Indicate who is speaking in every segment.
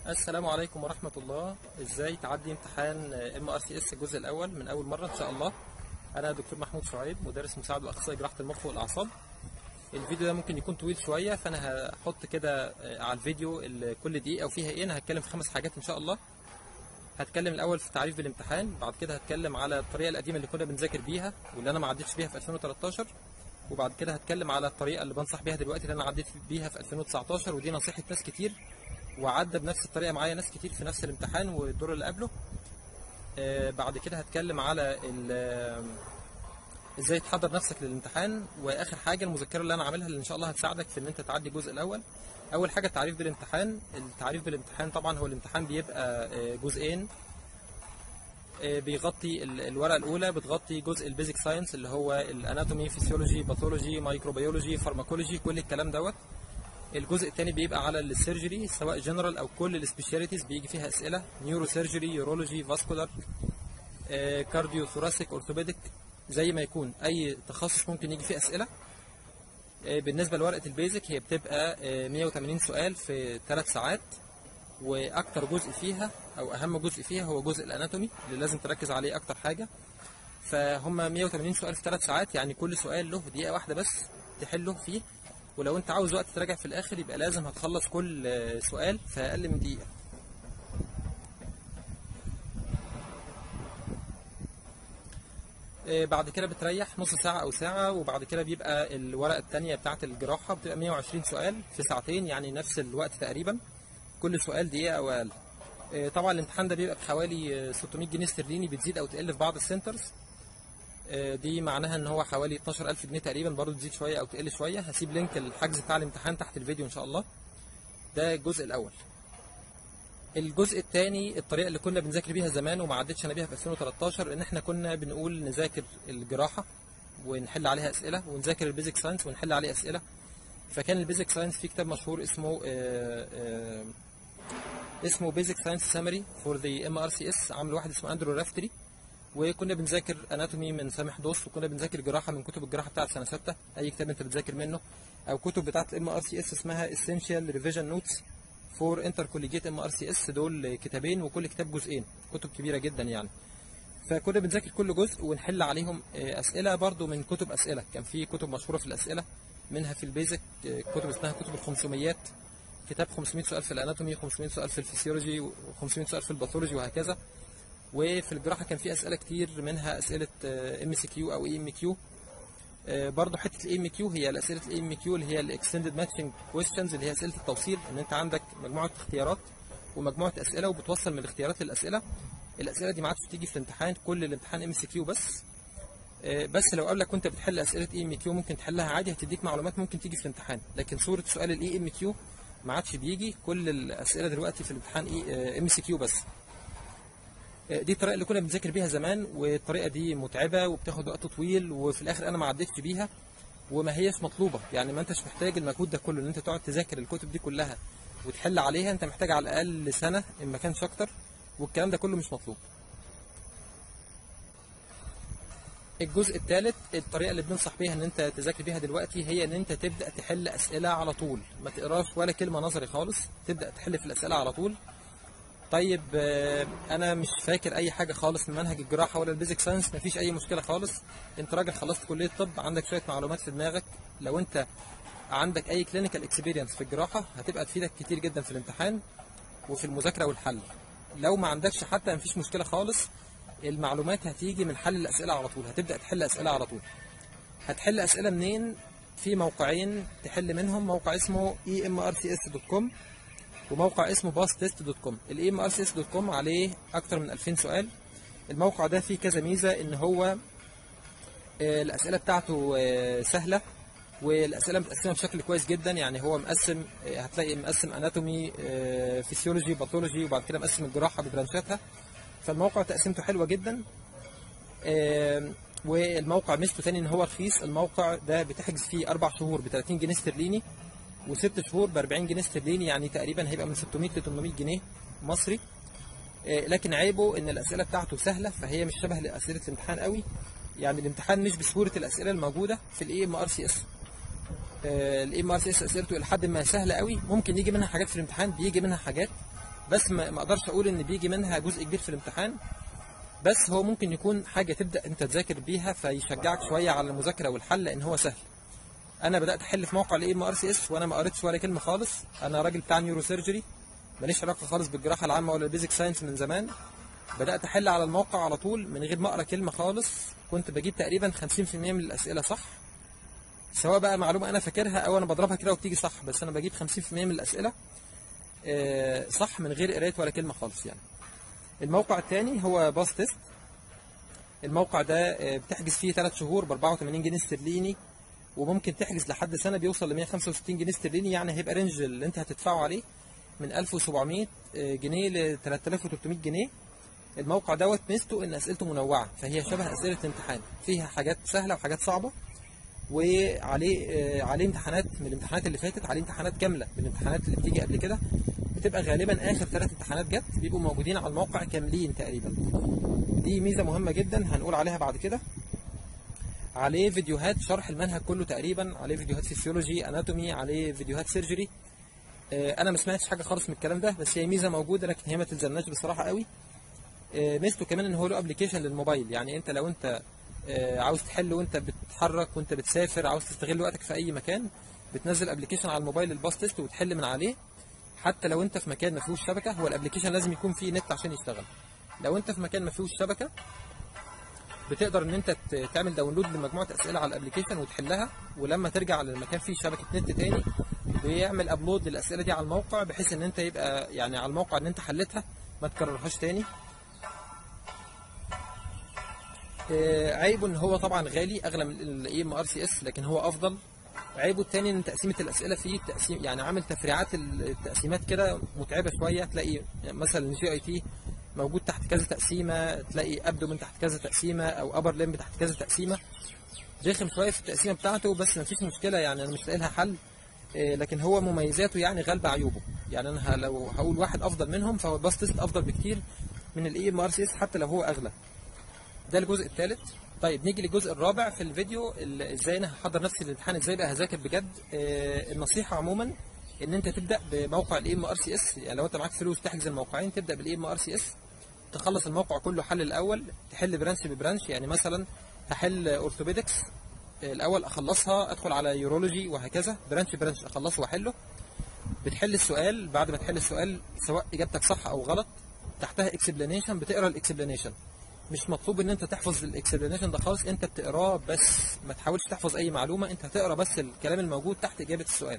Speaker 1: السلام عليكم ورحمة الله ازاي تعدي امتحان ام ار سي اس الجزء الاول من اول مرة ان شاء الله انا دكتور محمود شعيب مدرس مساعد واخصائي جراحة المخ والاعصاب الفيديو ده ممكن يكون طويل شوية فانا هحط كده على الفيديو ال- كل دقيقة وفيها ايه انا هتكلم في خمس حاجات ان شاء الله هتكلم الاول في التعريف بالامتحان بعد كده هتكلم على الطريقة القديمة اللي كنا بنذاكر بيها واللي انا ما عدتش بيها في 2013 وبعد كده هتكلم على الطريقة اللي بنصح بيها دلوقتي اللي انا عديت بيها في 2019 ودي نصيحة ناس كتير وعدى بنفس الطريقه معايا ناس كتير في نفس الامتحان والدور اللي قبله آه، بعد كده هتكلم على ال- آه، ازاي تحضر نفسك للامتحان واخر حاجه المذكره اللي انا عاملها اللي ان شاء الله هتساعدك في ان انت تعدي الجزء الاول اول حاجه التعريف بالامتحان التعريف بالامتحان طبعا هو الامتحان بيبقى آه، جزئين آه، بيغطي ال- الورقه الاولى بتغطي جزء البيزك ساينس اللي هو الاناتومي فيسيولوجي باثولوجي مايكروبيولوجي فارماكولوجي كل الكلام دوت الجزء الثاني بيبقى على السيرجري سواء جنرال او كل السبيشاليتيز بيجي فيها اسئله نيورو سيرجري يورولوجي فاسكولار كارديو ثوراسيك اورثوبيديك زي ما يكون اي تخصص ممكن يجي فيه اسئله آه، بالنسبه لورقه البيزك هي بتبقى آه، 180 سؤال في 3 ساعات واكتر جزء فيها او اهم جزء فيها هو جزء الاناتومي اللي لازم تركز عليه اكتر حاجه فهم 180 سؤال في 3 ساعات يعني كل سؤال له دقيقه واحده بس تحله فيه ولو انت عاوز وقت تراجع في الاخر يبقى لازم هتخلص كل آه، سؤال في اقل من دقيقه آه، بعد كده بتريح نص ساعة أو ساعة وبعد كده بيبقى الورقة التانية بتاعة الجراحة بتبقى 120 سؤال في ساعتين يعني نفس الوقت تقريبا كل سؤال دقيقة أو أقل آه، طبعا الامتحان ده بيبقى بحوالي آه، 600 جنيه استرليني بتزيد أو تقل في بعض السنترز آه، دي معناها ان هو حوالي 12000 جنيه تقريبا برضه تزيد شويه او تقل شويه هسيب لينك الحجز بتاع الامتحان تحت الفيديو ان شاء الله ده الجزء الاول الجزء الثاني الطريقه اللي كنا بنذاكر بيها زمان وما عدتش انا بيها في 2013 ان احنا كنا بنقول نذاكر الجراحه ونحل عليها اسئله ونذاكر البيزك ساينس ونحل عليه اسئله فكان البيزك ساينس في كتاب مشهور اسمه آه، آه، اسمه بيزك ساينس سامري فور ذا ام ار سي اس عامل واحد اسمه اندرو رافتري وكنا بنذاكر اناتومي من سامح دوس وكنا بنذاكر جراحه من كتب الجراحه بتاعت سنه سته اي كتاب انت بتذاكر منه او كتب بتاعت الام ار سي اس اسمها اسينشال ريفيجن نوتس فور انتر كوليجيت ام ار سي اس دول كتابين وكل كتاب جزئين كتب كبيره جدا يعني فكنا بنذاكر كل جزء ونحل عليهم آه، اسئله برضو من كتب اسئله كان في كتب مشهوره في الاسئله منها في البيزك آه، كتب اسمها كتب الخمسميات كتاب 500 سؤال في الاناتومي 500 سؤال في الفسيولوجي و500 سؤال في الباثولوجي وهكذا وفي الجراحه كان في اسئله كتير منها اسئله ام سي كيو او اي ام كيو برضه حته الاي ام كيو هي الاسئله الاي ام كيو اللي هي الاكستندد ماتشنج كويستشنز اللي هي اسئله التوصيل ان انت عندك مجموعه اختيارات ومجموعه اسئله وبتوصل من الاختيارات للاسئله الاسئله دي ما عادش بتيجي في الامتحان كل الامتحان ام سي كيو بس آه، بس لو قبلك كنت بتحل اسئله اي ام كيو ممكن تحلها عادي هتديك معلومات ممكن تيجي في الامتحان لكن صوره سؤال الاي ام كيو ما عادش بيجي كل الاسئله دلوقتي في الامتحان اي ام سي كيو بس دي الطريقه اللي كنا بنذاكر بيها زمان والطريقه دي متعبه وبتاخد وقت طويل وفي الاخر انا ما عدتش بيها وما هيش مطلوبه يعني ما انتش محتاج المجهود ده كله ان انت تقعد تذاكر الكتب دي كلها وتحل عليها انت محتاج على الاقل سنه ان ما كانش اكتر والكلام ده كله مش مطلوب الجزء الثالث الطريقه اللي بننصح بيها ان انت تذاكر بيها دلوقتي هي ان انت تبدا تحل اسئله على طول ما تقراش ولا كلمه نظري خالص تبدا تحل في الاسئله على طول طيب آه، انا مش فاكر اي حاجه خالص من منهج الجراحه ولا البيزك ساينس مفيش اي مشكله خالص انت راجل خلصت كليه طب عندك شويه معلومات في دماغك لو انت عندك اي كلينيكال اكسبيرينس في الجراحه هتبقى تفيدك كتير جدا في الامتحان وفي المذاكره والحل لو ما عندكش حتى مفيش مشكله خالص المعلومات هتيجي من حل الاسئله على طول هتبدا تحل اسئله على طول هتحل اسئله منين في موقعين تحل منهم موقع اسمه emrcs.com وموقع اسمه باس تيست دوت كوم الاي ام ار سي اس دوت كوم عليه اكتر من 2000 سؤال الموقع ده فيه كذا ميزه ان هو آه، الاسئله بتاعته آه، سهله والاسئله متقسمه بشكل كويس جدا يعني هو مقسم آه، هتلاقي مقسم اناتومي فيسيولوجي باثولوجي وبعد كده مقسم الجراحه ببرانشاتها فالموقع تقسيمته حلوه جدا آم، والموقع ميزته تاني ان هو رخيص الموقع ده بتحجز فيه اربع شهور ب 30 جنيه استرليني وست شهور ب 40 جنيه استرليني يعني تقريبا هيبقى من 600 ل 800 جنيه مصري آه، لكن عيبه ان الاسئله بتاعته سهله فهي مش شبه لاسئله الامتحان قوي يعني الامتحان مش بسهوله الاسئله الموجوده في الاي ام ار سي اس الاي ام ار سي اس اسئلته الى حد ما سهله قوي ممكن يجي منها حاجات في الامتحان بيجي منها حاجات بس ما ما اقدرش اقول ان بيجي منها جزء كبير في الامتحان بس هو ممكن يكون حاجه تبدا انت تذاكر بيها فيشجعك شويه على المذاكره والحل لان هو سهل انا بدات احل في موقع الاي ام ار سي اس وانا ما قريتش ولا كلمه خالص انا راجل بتاع نيورو سيرجري ماليش علاقه خالص بالجراحه العامه ولا البيزك ساينس من زمان بدات احل على الموقع على طول من غير ما اقرا كلمه خالص كنت بجيب تقريبا 50% من الاسئله صح سواء بقى معلومه انا فاكرها او انا بضربها كده وبتيجي صح بس انا بجيب 50% من الاسئله آه، صح من غير قرايه ولا كلمه خالص يعني الموقع الثاني هو باس تيست الموقع ده آه، بتحجز فيه 3 شهور ب 84 جنيه استرليني وممكن تحجز لحد سنه بيوصل ل 165 جنيه استرليني يعني هيبقى رينج اللي انت هتدفعه عليه من 1700 جنيه ل 3300 جنيه الموقع دوت ميزته ان اسئلته منوعه فهي شبه اسئله الامتحان فيها حاجات سهله وحاجات صعبه وعليه آه، عليه امتحانات من الامتحانات اللي فاتت عليه امتحانات كامله من الامتحانات اللي بتيجي قبل كده بتبقى غالبا اخر ثلاث امتحانات جت بيبقوا موجودين على الموقع كاملين تقريبا دي ميزه مهمه جدا هنقول عليها بعد كده عليه فيديوهات شرح المنهج كله تقريبا عليه فيديوهات فيسيولوجي اناتومي عليه فيديوهات سيرجري آه، انا ما سمعتش حاجه خالص من الكلام ده بس هي ميزه موجوده لكن هي ما تلزمناش بصراحه قوي آه، ميزته كمان ان هو له ابلكيشن للموبايل يعني انت لو انت آه، عاوز تحل وانت بتتحرك وانت بتسافر عاوز تستغل وقتك في اي مكان بتنزل ابلكيشن على الموبايل الباس تيست وتحل من عليه حتى لو انت في مكان ما فيهوش شبكه هو الابلكيشن لازم يكون فيه نت عشان يشتغل لو انت في مكان ما فيهوش شبكه بتقدر ان انت ت- تعمل داونلود لمجموعه اسئله على الابلكيشن وتحلها ولما ترجع للمكان فيه شبكه نت تاني بيعمل ابلود للاسئله دي على الموقع بحيث ان انت يبقى يعني على الموقع ان انت حلتها ما تكررهاش تاني آه، عيبه ان هو طبعا غالي اغلى من الاي ام ار سي اس لكن هو افضل عيبه الثاني ان تقسيمه الاسئله فيه تقسيم يعني عامل تفريعات التقسيمات كده متعبه شويه تلاقي مثلا الجي اي تي موجود تحت كذا تقسيمه تلاقي ابدومن تحت كذا تقسيمه او ابر ليمب تحت كذا تقسيمه رخم شويه في التقسيمه بتاعته بس مفيش مشكله يعني انا مش لاقي لها حل آه، لكن هو مميزاته يعني غالبه عيوبه يعني انا ه- لو هقول واحد افضل منهم فهو الباس تيست افضل بكتير من الاي ام ار سي اس حتى لو هو اغلى ده الجزء الثالث طيب نيجي للجزء الرابع في الفيديو ال- ازاي انا هحضر نفسي للامتحان ازاي بقى هذاكر بجد آه، النصيحه عموما ان انت تبدا بموقع الاي ام ار سي اس يعني لو انت معاك فلوس تحجز الموقعين تبدا بالاي ام ار سي اس تخلص الموقع كله حل الاول تحل برانش ببرانش يعني مثلا هحل اورثوبيدكس الاول اخلصها ادخل على يورولوجي وهكذا برانش برانش اخلصه واحله بتحل السؤال بعد ما تحل السؤال سواء اجابتك صح او غلط تحتها اكسبلانيشن بتقرا الاكسبلانيشن مش مطلوب ان انت تحفظ الاكسبلانيشن ده خالص انت بتقراه بس ما تحاولش تحفظ اي معلومه انت هتقرا بس الكلام الموجود تحت اجابه السؤال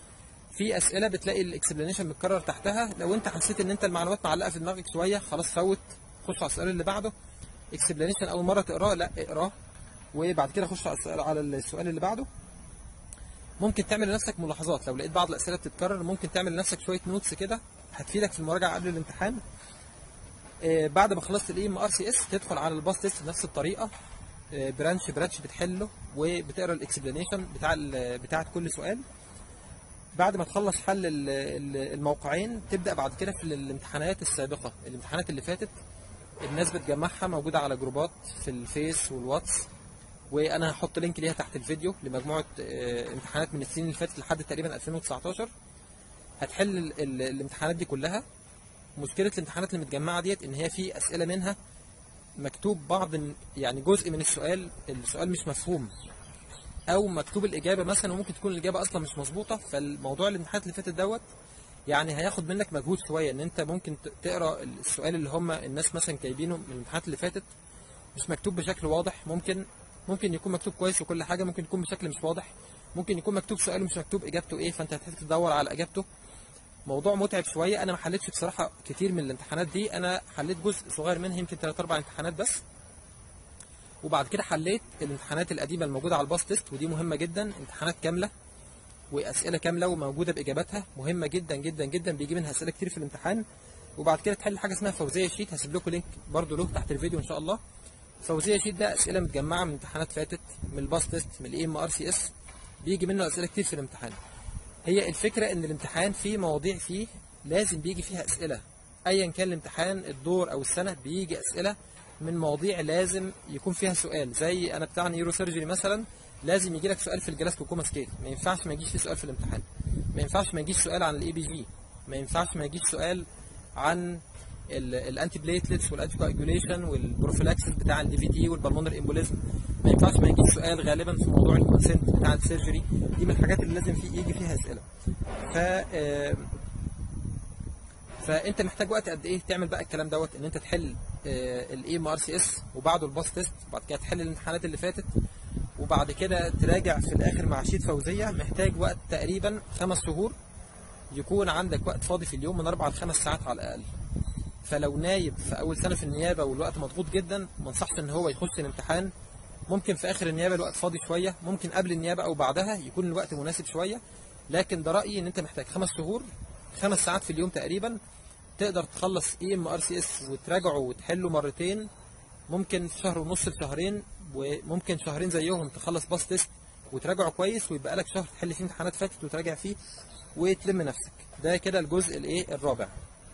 Speaker 1: في اسئله بتلاقي الاكسبلانيشن متكرر تحتها لو انت حسيت ان انت المعلومات معلقه في دماغك شويه خلاص فوت خش على السؤال اللي بعده اكسبلانيشن اول مره تقراه لا اقراه وبعد كده خش على السؤال على السؤال اللي بعده ممكن تعمل لنفسك ملاحظات لو لقيت بعض الاسئله بتتكرر ممكن تعمل لنفسك شويه نوتس كده هتفيدك في المراجعه قبل الامتحان آه، بعد ما خلصت الاي ام ار سي اس تدخل على الباس تيست بنفس الطريقه آه، برانش برانش بتحله وبتقرا الاكسبلانيشن بتاع ال- بتاعه كل سؤال بعد ما تخلص حل ال- ال- الموقعين تبدا بعد كده في الامتحانات السابقه الامتحانات اللي فاتت الناس بتجمعها موجوده على جروبات في الفيس والواتس وانا هحط لينك ليها تحت الفيديو لمجموعه آه، امتحانات من السنين اللي فاتت لحد تقريبا 2019 هتحل ال- ال- الامتحانات دي كلها مشكله الامتحانات اللي متجمعه ديت ان هي في اسئله منها مكتوب بعض يعني جزء من السؤال السؤال مش مفهوم او مكتوب الاجابه مثلا وممكن تكون الاجابه اصلا مش مظبوطه فالموضوع الامتحانات اللي فاتت دوت يعني هياخد منك مجهود شويه ان انت ممكن ت- تقرا السؤال اللي هم الناس مثلا جايبينه من الامتحانات اللي فاتت مش مكتوب بشكل واضح ممكن ممكن يكون مكتوب كويس وكل حاجه ممكن يكون بشكل مش واضح ممكن يكون مكتوب سؤال ومش مكتوب اجابته ايه فانت هتحتاج تدور على اجابته موضوع متعب شويه انا ما حلتش بصراحه كتير من الامتحانات دي انا حليت جزء صغير منها يمكن 3 4 امتحانات بس وبعد كده حليت الامتحانات القديمه الموجوده على الباس تيست ودي مهمه جدا امتحانات كامله واسئله كامله وموجوده باجاباتها مهمه جدا جدا جدا بيجي منها اسئله كتير في الامتحان وبعد كده تحل حاجه اسمها فوزيه شيت هسيب لكم لينك برده له تحت الفيديو ان شاء الله فوزيه شيت ده اسئله متجمعه من امتحانات فاتت من الباس تيست من الاي ام ار سي اس بيجي منه اسئله كتير في الامتحان هي الفكره ان الامتحان فيه مواضيع فيه لازم بيجي فيها اسئله ايا كان الامتحان الدور او السنه بيجي اسئله من مواضيع لازم يكون فيها سؤال زي انا بتاع نيورو سيرجري مثلا لازم يجي لك سؤال في الجلاستوكوما سكيل ما ينفعش ما يجيش في سؤال في الامتحان ما ينفعش ما يجيش سؤال عن الاي بي جي ما ينفعش ما يجيش سؤال عن الانتي بليتلتس والانتي كواجوليشن والبروفيلاكسس بتاع الدي في دي والبلمونر امبوليزم ما ينفعش ما يجيش سؤال غالبا في موضوع الكونسنت بتاع السيرجري دي من الحاجات اللي لازم في يجي فيها اسئله ف آه، فانت محتاج وقت قد ايه تعمل بقى الكلام دوت ان انت تحل الاي ام ار سي اس وبعده الباس تيست وبعد كده تحل الامتحانات اللي فاتت وبعد كده تراجع في الاخر مع شيت فوزيه محتاج وقت تقريبا خمس شهور يكون عندك وقت فاضي في اليوم من اربع لخمس ساعات على الاقل فلو نايب في اول سنه في النيابه والوقت مضغوط جدا ما انصحش ان هو يخش الامتحان ممكن في اخر النيابه الوقت فاضي شويه ممكن قبل النيابه او بعدها يكون الوقت مناسب شويه لكن ده رايي ان انت محتاج خمس شهور خمس ساعات في اليوم تقريبا تقدر تخلص اي ام ار سي اس وتراجعه وتحله مرتين ممكن في شهر ونص لشهرين وممكن شهرين زيهم تخلص باس تيست وتراجعه كويس ويبقى لك شهر تحل فيه امتحانات فاتت وتراجع فيه وتلم نفسك ده كده الجزء الايه الرابع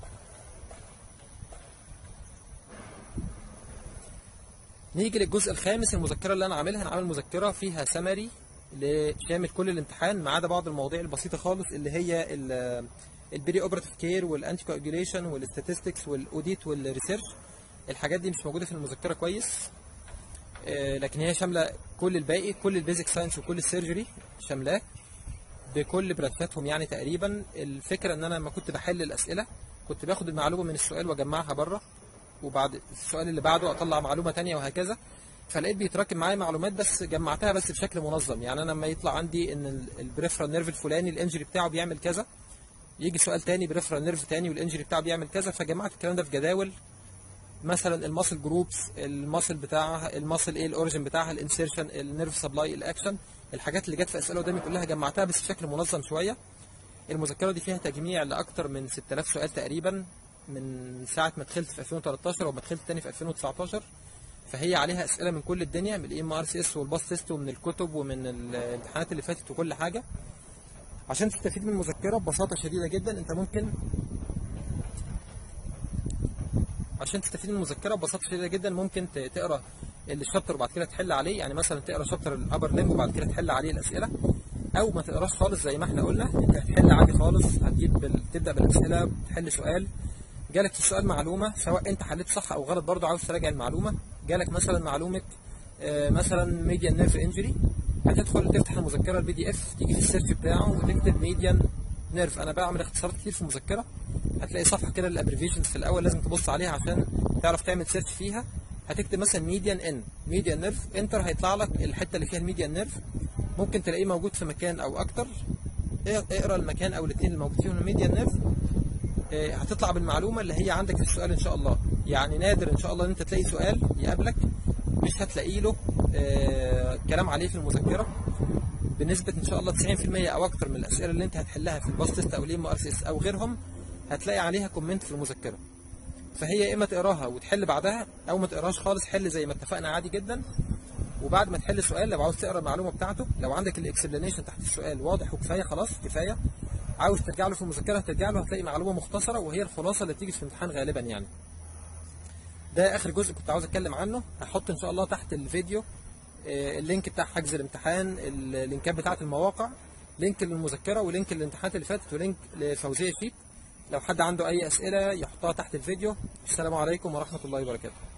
Speaker 1: نيجي للجزء الخامس المذكره اللي انا عاملها انا عامل مذكره فيها سمري لشامل كل الامتحان ما عدا بعض المواضيع البسيطه خالص اللي هي البري اوبراتيف كير والانتي كواجوليشن والستاتستكس والاوديت والريسيرش الحاجات دي مش موجوده في المذكره كويس آه، لكن هي شامله كل الباقي كل البيزك ساينس وكل السيرجري شاملاه بكل براتاتهم يعني تقريبا الفكره ان انا لما كنت بحل الاسئله كنت باخد المعلومه من السؤال واجمعها بره وبعد السؤال اللي بعده اطلع معلومه تانية وهكذا فلقيت بيتراكم معايا معلومات بس جمعتها بس بشكل منظم يعني انا لما يطلع عندي ان البريفرال نيرف الفلاني الانجري بتاعه بيعمل كذا يجي سؤال تاني بريفرال نيرف تاني والانجري بتاعه بيعمل كذا فجمعت الكلام ده في جداول مثلا الماسل جروبس الماسل بتاعها الماسل ايه الاوريجن بتاعها الانسيرشن النيرف سبلاي الاكشن الحاجات اللي جت في اسئله قدامي كلها جمعتها بس بشكل منظم شويه المذكره دي فيها تجميع لاكثر من 6000 سؤال تقريبا من ساعه ما دخلت في 2013 وما دخلت تاني في 2019 فهي عليها اسئله من كل الدنيا من الاي ام ار سي اس والباس تيست ومن الكتب ومن الامتحانات اللي فاتت وكل حاجه عشان تستفيد من المذكره ببساطه شديده جدا انت ممكن عشان تستفيد من المذكره ببساطه شديده جدا ممكن تقرا الشابتر وبعد كده تحل عليه يعني مثلا تقرا شابتر الابر ليمب وبعد كده تحل عليه الاسئله او ما تقراش خالص زي ما احنا قلنا انت هتحل عادي خالص هتجيب بال... تبدا بالاسئله تحل سؤال جالك في السؤال معلومه سواء انت حليت صح او غلط برضه عاوز تراجع المعلومه جالك مثلا معلومه آه، مثلا ميديان نيرف انجري هتدخل تفتح المذكره البي دي اف تيجي في السيرش بتاعه وتكتب ميديان نيرف انا بعمل اختصارات كتير في المذكره هتلاقي صفحه كده الابريفيشنز في الاول لازم تبص عليها عشان تعرف تعمل سيرش فيها هتكتب مثلا ميديان ان ميديان نيرف انتر هيطلع لك الحته اللي فيها الميديان نيرف ممكن تلاقيه موجود في مكان او اكتر اقرا المكان او الاثنين اللي موجود فيهم الميديان نيرف آه، هتطلع بالمعلومه اللي هي عندك في السؤال ان شاء الله يعني نادر ان شاء الله ان انت تلاقي سؤال يقابلك مش هتلاقي له آه، كلام عليه في المذكره بنسبه ان شاء الله 90% او اكتر من الاسئله اللي انت هتحلها في الباس تيست او الام ار سي اس او غيرهم هتلاقي عليها كومنت في المذكره فهي يا اما تقراها وتحل بعدها او ما تقراهاش خالص حل زي ما اتفقنا عادي جدا وبعد ما تحل السؤال لو عاوز تقرا المعلومه بتاعته لو عندك الاكسبلانيشن تحت السؤال واضح وكفايه خلاص كفايه عاوز ترجع له في المذكره هترجع له هتلاقي معلومه مختصره وهي الخلاصه اللي بتيجي في الامتحان غالبا يعني ده اخر جزء كنت عاوز اتكلم عنه هحط ان شاء الله تحت الفيديو آه، اللينك بتاع حجز الامتحان اللينكات بتاعت المواقع لينك للمذكره ولينك للامتحانات اللي فاتت ولينك لفوزيه شيت لو حد عنده اي اسئله يحطها تحت الفيديو السلام عليكم ورحمه الله وبركاته